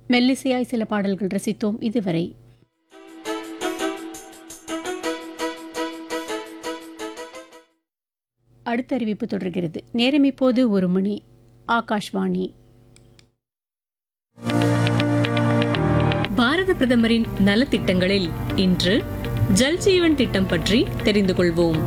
மெல்லிசையாய் சில பாடல்கள் ரசித்தோம் இதுவரை அடுத்த அறிவிப்பு தொடர்கிறது நேரம் இப்போது ஒரு மணி ஆகாஷ்வாணி பாரத பிரதமரின் நலத்திட்டங்களில் இன்று ஜல் ஜீவன் திட்டம் பற்றி தெரிந்து கொள்வோம்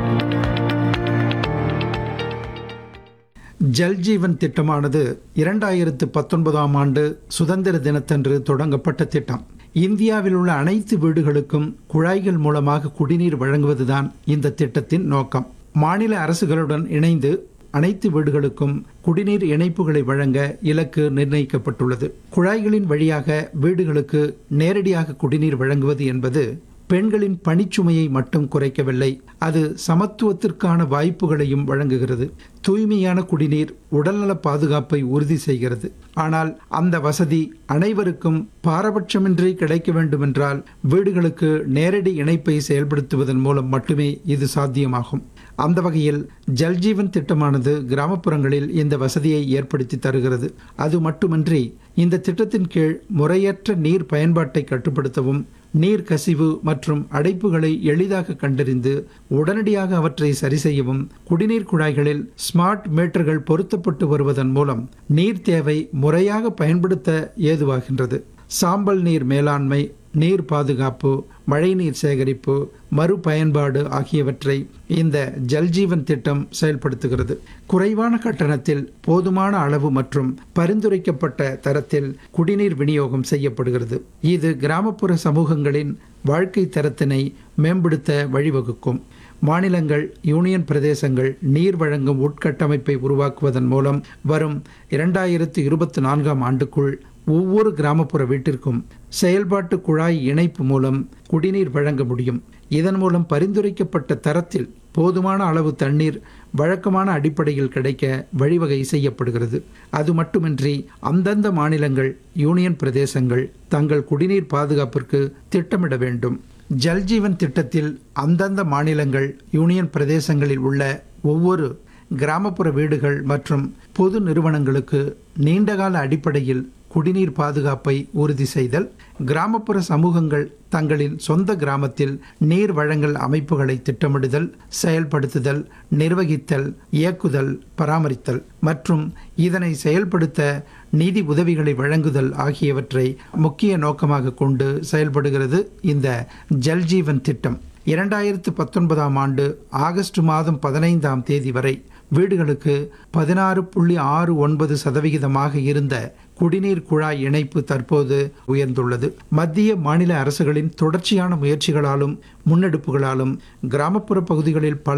ஜல் ஜீவன் திட்டமானது இரண்டாயிரத்து பத்தொன்பதாம் ஆண்டு சுதந்திர தினத்தன்று தொடங்கப்பட்ட திட்டம் இந்தியாவில் உள்ள அனைத்து வீடுகளுக்கும் குழாய்கள் மூலமாக குடிநீர் வழங்குவதுதான் இந்த திட்டத்தின் நோக்கம் மாநில அரசுகளுடன் இணைந்து அனைத்து வீடுகளுக்கும் குடிநீர் இணைப்புகளை வழங்க இலக்கு நிர்ணயிக்கப்பட்டுள்ளது குழாய்களின் வழியாக வீடுகளுக்கு நேரடியாக குடிநீர் வழங்குவது என்பது பெண்களின் பணிச்சுமையை மட்டும் குறைக்கவில்லை அது சமத்துவத்திற்கான வாய்ப்புகளையும் வழங்குகிறது தூய்மையான குடிநீர் உடல்நல பாதுகாப்பை உறுதி செய்கிறது ஆனால் அந்த வசதி அனைவருக்கும் பாரபட்சமின்றி கிடைக்க வேண்டுமென்றால் வீடுகளுக்கு நேரடி இணைப்பை செயல்படுத்துவதன் மூலம் மட்டுமே இது சாத்தியமாகும் அந்த வகையில் ஜல்ஜீவன் திட்டமானது கிராமப்புறங்களில் இந்த வசதியை ஏற்படுத்தி தருகிறது அது மட்டுமின்றி இந்த திட்டத்தின் கீழ் முறையற்ற நீர் பயன்பாட்டை கட்டுப்படுத்தவும் நீர் கசிவு மற்றும் அடைப்புகளை எளிதாக கண்டறிந்து உடனடியாக அவற்றை சரி செய்யவும் குடிநீர் குழாய்களில் ஸ்மார்ட் மீட்டர்கள் பொருத்தப்பட்டு வருவதன் மூலம் நீர் தேவை முறையாக பயன்படுத்த ஏதுவாகின்றது சாம்பல் நீர் மேலாண்மை நீர் பாதுகாப்பு மழைநீர் சேகரிப்பு மறுபயன்பாடு ஆகியவற்றை இந்த ஜல்ஜீவன் திட்டம் செயல்படுத்துகிறது குறைவான கட்டணத்தில் போதுமான அளவு மற்றும் பரிந்துரைக்கப்பட்ட தரத்தில் குடிநீர் விநியோகம் செய்யப்படுகிறது இது கிராமப்புற சமூகங்களின் வாழ்க்கை தரத்தினை மேம்படுத்த வழிவகுக்கும் மாநிலங்கள் யூனியன் பிரதேசங்கள் நீர் வழங்கும் உட்கட்டமைப்பை உருவாக்குவதன் மூலம் வரும் இரண்டாயிரத்து இருபத்தி நான்காம் ஆண்டுக்குள் ஒவ்வொரு கிராமப்புற வீட்டிற்கும் செயல்பாட்டு குழாய் இணைப்பு மூலம் குடிநீர் வழங்க முடியும் இதன் மூலம் பரிந்துரைக்கப்பட்ட தரத்தில் போதுமான அளவு தண்ணீர் வழக்கமான அடிப்படையில் கிடைக்க வழிவகை செய்யப்படுகிறது அது மட்டுமின்றி அந்தந்த மாநிலங்கள் யூனியன் பிரதேசங்கள் தங்கள் குடிநீர் பாதுகாப்பிற்கு திட்டமிட வேண்டும் ஜல்ஜீவன் திட்டத்தில் அந்தந்த மாநிலங்கள் யூனியன் பிரதேசங்களில் உள்ள ஒவ்வொரு கிராமப்புற வீடுகள் மற்றும் பொது நிறுவனங்களுக்கு நீண்டகால அடிப்படையில் குடிநீர் பாதுகாப்பை உறுதி செய்தல் கிராமப்புற சமூகங்கள் தங்களின் சொந்த கிராமத்தில் நீர் வழங்கல் அமைப்புகளை திட்டமிடுதல் செயல்படுத்துதல் நிர்வகித்தல் இயக்குதல் பராமரித்தல் மற்றும் இதனை செயல்படுத்த நிதி உதவிகளை வழங்குதல் ஆகியவற்றை முக்கிய நோக்கமாக கொண்டு செயல்படுகிறது இந்த ஜல்ஜீவன் திட்டம் இரண்டாயிரத்து பத்தொன்பதாம் ஆண்டு ஆகஸ்ட் மாதம் பதினைந்தாம் தேதி வரை வீடுகளுக்கு பதினாறு புள்ளி ஆறு ஒன்பது சதவிகிதமாக இருந்த குடிநீர் குழாய் இணைப்பு தற்போது உயர்ந்துள்ளது மத்திய மாநில அரசுகளின் தொடர்ச்சியான முயற்சிகளாலும் முன்னெடுப்புகளாலும் கிராமப்புற பகுதிகளில் பல